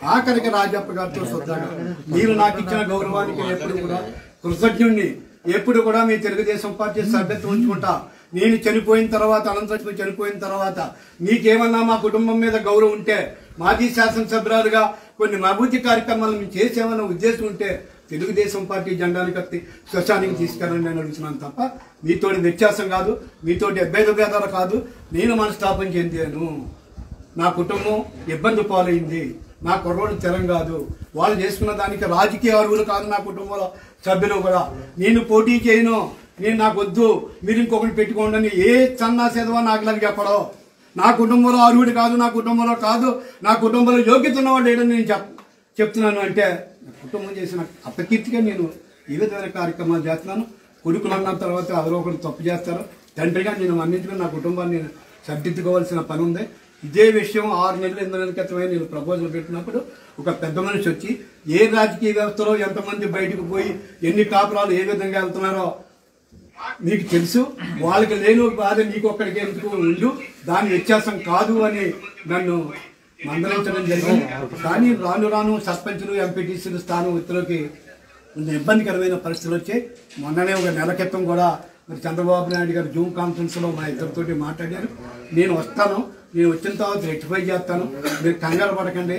ఆఖరికి రాజప్ప గారితో శుద్ధంగా మీరు నాకు ఇచ్చిన గౌరవానికి ఎప్పుడు కూడా కృతజ్ఞుణ్ణి ఎప్పుడు కూడా మీ తెలుగుదేశం పార్టీ సభ్యత్వం ఉంచుకుంటా నేను చనిపోయిన తర్వాత అనంతరం చనిపోయిన తర్వాత మీకేమన్నా మా కుటుంబం మీద గౌరవం ఉంటే మాజీ శాసనసభ్యురాలుగా కొన్ని అభివృద్ధి కార్యక్రమాలు మేము చేసేమన్న ఉద్దేశం ఉంటే తెలుగుదేశం పార్టీ జెండాని కత్తి శ్మశానికి తీసుకెళ్ళండి నేను అడుగుతున్నాను తప్ప మీతోటి వ్యత్యాసం కాదు మీతోటి అభ్యర్థ భేదాలు కాదు నేను మనస్తాపం చెందాను నా కుటుంబం ఇబ్బంది పాలైంది నా కుర్రోడు తెరం కాదు వాళ్ళు చేసుకున్న దానికి రాజకీయ అరువులు కాదు నా కుటుంబంలో సభ్యులు కూడా నేను పోటీ చేయను నేను నాకు వద్దు మీరు ఇంకొకటి పెట్టుకోండి అని ఏ చన్నా సెదవా నాకు లాగా చెప్పడో నా కుటుంబంలో అరువుడు కాదు నా కుటుంబంలో కాదు నా కుటుంబంలో యోగ్యత ఉన్నవాడు లేడని నేను చెప్ చెప్తున్నాను అంటే నా కుటుంబం చేసిన అపకీర్తిగా నేను ఈ విధమైన కార్యక్రమాలు చేస్తున్నాను కొడుకులు అన్న తర్వాత ఎవరో ఒకరు తప్పు చేస్తారు తండ్రిగా నేను అన్నింటిగా నా కుటుంబాన్ని నేను సర్దిద్దుకోవాల్సిన పని ఉంది ఇదే విషయం ఆరు నెలలు ఎనిమిది నెలల క్రితమే నేను ప్రపోజల్ పెట్టినప్పుడు ఒక పెద్ద మనిషి వచ్చి ఏ రాజకీయ వ్యవస్థలో ఎంతమంది బయటకు పోయి ఎన్ని కాపురాలు ఏ విధంగా వెళ్తున్నారో నీకు తెలుసు వాళ్ళకి లేని బాధ నీకు ఒక్కడికి ఎందుకు ఉండు దాని వ్యత్యాసం కాదు అని నన్ను మందలించడం జరిగింది కానీ రాను రాను సర్పంచులు ఎంపీటీసీలు స్థానం వ్యక్తులకి కొంచెం ఇబ్బందికరమైన పరిస్థితులు వచ్చాయి మొన్ననే ఒక నెల క్రితం కూడా మరి చంద్రబాబు నాయుడు గారు జూమ్ కాన్ఫరెన్స్లో మా ఇద్దరితోటి మాట్లాడారు నేను వస్తాను నేను వచ్చిన తర్వాత రెక్టిఫై చేస్తాను మీరు కంగారు పడకండి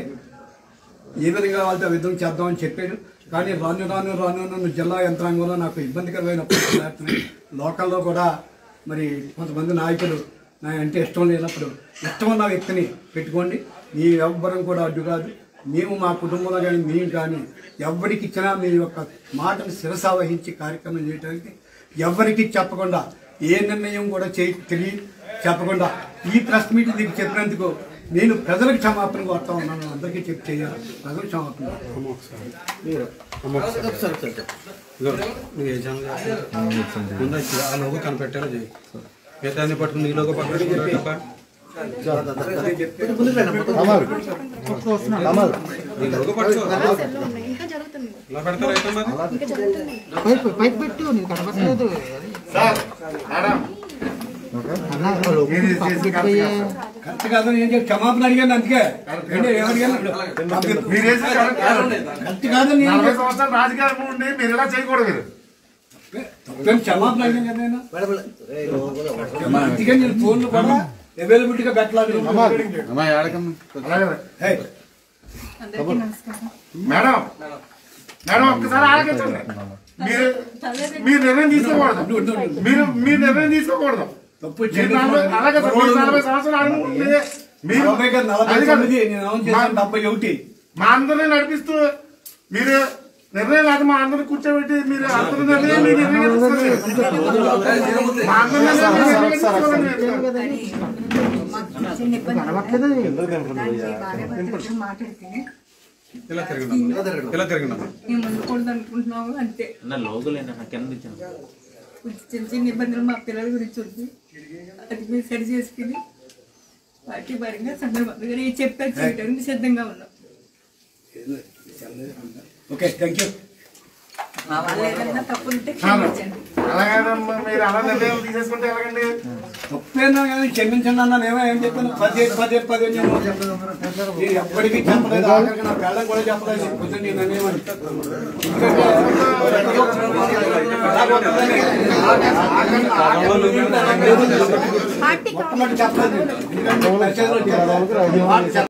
ఏ విధంగా వాళ్ళతో ఆ విధంగా చేద్దామని చెప్పాడు కానీ రాను రాను రాను రాను జిల్లా యంత్రాంగంలో నాకు ఇబ్బందికరమైన పరిస్థితులు ఏర్పడినాయి. లోకల్లో కూడా మరి కొంతమంది నాయకులు నా అంటే ఇష్టం లేనప్పుడు ఇష్టం ఉన్న వ్యక్తిని పెట్టుకోండి మీ ఎవ్వరం కూడా అడ్డు కాదు మేము మా కుటుంబంలో కానీ మేము కానీ ఎవరికి ఇచ్చినా మీ యొక్క మాటను శిరస వహించి కార్యక్రమం చేయడానికి ఎవరికి చెప్పకుండా ఏ నిర్ణయం కూడా చేయ తెలియ చెప్పకుండా ఈ ప్రెస్ మీట్ మీకు చెప్పినందుకు నేను ప్రజలకు క్షమాపణ కోరుతా ఉన్నాను అందరికీ చెప్పి చేయాలి ప్రజలకు క్షమాపణ ఇదిగో, నువ్వు ఏ ఛానల్ చేస్తున్నావు? ముందు వచ్చి ఆ లోగో కనిపెట్టారో చేయి మిగతాన్ని పట్టుకుని నీ లోగో పట్టుకుంటే తప్ప నీ లోగో పట్టుకో ఇంకా జరుగుతుంది ఇలా పెడతారు అయితే మరి ఇంకా జరుగుతుంది పైకి పైకి పెట్టు నీకు కనపడలేదు అన్నా లోపలికి పక్కకి పెట్టిపోయా. కరెక్ట్ కాదని ఏం చెప్పి క్షమాపణ అడిగాను అందుకే ఏంటి, ఏమడిగాను మీరేసి కరెక్ట్ కాదు. కరెక్ట్ కాదని నేను నలభై సంవత్సరాలు రాజకీయాలు ఉండి మీరు ఇలా చేయకూడదు మీరు చెప్పాను క్షమాపణ అడిగాను కదా నేను అందుకే నేను ఫోన్లు కూడా అవైలబిలిటీగా పెట్టలేదు అలాగే హే, మేడం మేడం ఒక్కసారి ఆలోచించండి మీరు మీరు నిర్ణయం తీసుకోకూడదు మీరు మీరు నిర్ణయం తీసుకోకూడదు తప్పు మీరు చేయలేదు. నలభై- అలాగే సార్, మీరు నలభై సంవత్సరాలు అనుకుంటే మీరు నలభై కాదు, నలభై అది కాదు. తొమ్మిది నేను ఏమని చేశాను డెబ్బై ఒకటి మా అందరిని నడిపిస్తూ మీరు నిర్ణయం లేదు మా అందరిని కూర్చోబెట్టి మీరు అందరి నిర్ణయం మీ నిర్ణయం తీసుకోండి. మా అందరి నిర్ణయం మీ నిర్ణయం తీసుకోండి. కనపడలేదు మాట్లాడితే ఇలా తిరగండి ఇలా తిరగండి మేము ఉండకూడదు అనుకుంటున్నాము అంతే నా లోగోలేనా నాకు కింద ఇచ్చాను కొంచెం చిన్న చిన్న ఇబ్బందులు మా పిల్లల గురించి ఉంది అది మీరు సరి చేసుకుని పార్టీ పరంగా సందర్భంగా నేను చెప్పాను చేయడానికి సిద్ధంగా ఉన్నాం ఓకే థ్యాంక్ యూ మా వాళ్ళు ఏదన్నా తప్పు ఉంటే క్షమించండి అలాగేనమ్మా, మీరు అలా నిర్ణయం తీసేసుకుంటే ఎలాగండి తప్పేనా కానీ క్షమించండి అన్న నేమో ఏం చెప్పాను పదే పదే పదే నేను నేను ఎప్పటికీ చెప్పలేదు ఆఖరికి నా పిల్లలు కూడా చెప్పలేదు కొంచెం నేను అనేమని ఎందుకంటే పార్టీ మొట్టమొదటి చెప్పలేదు ఎందుకంటే మెసేజ్లో చెప్పలేదు.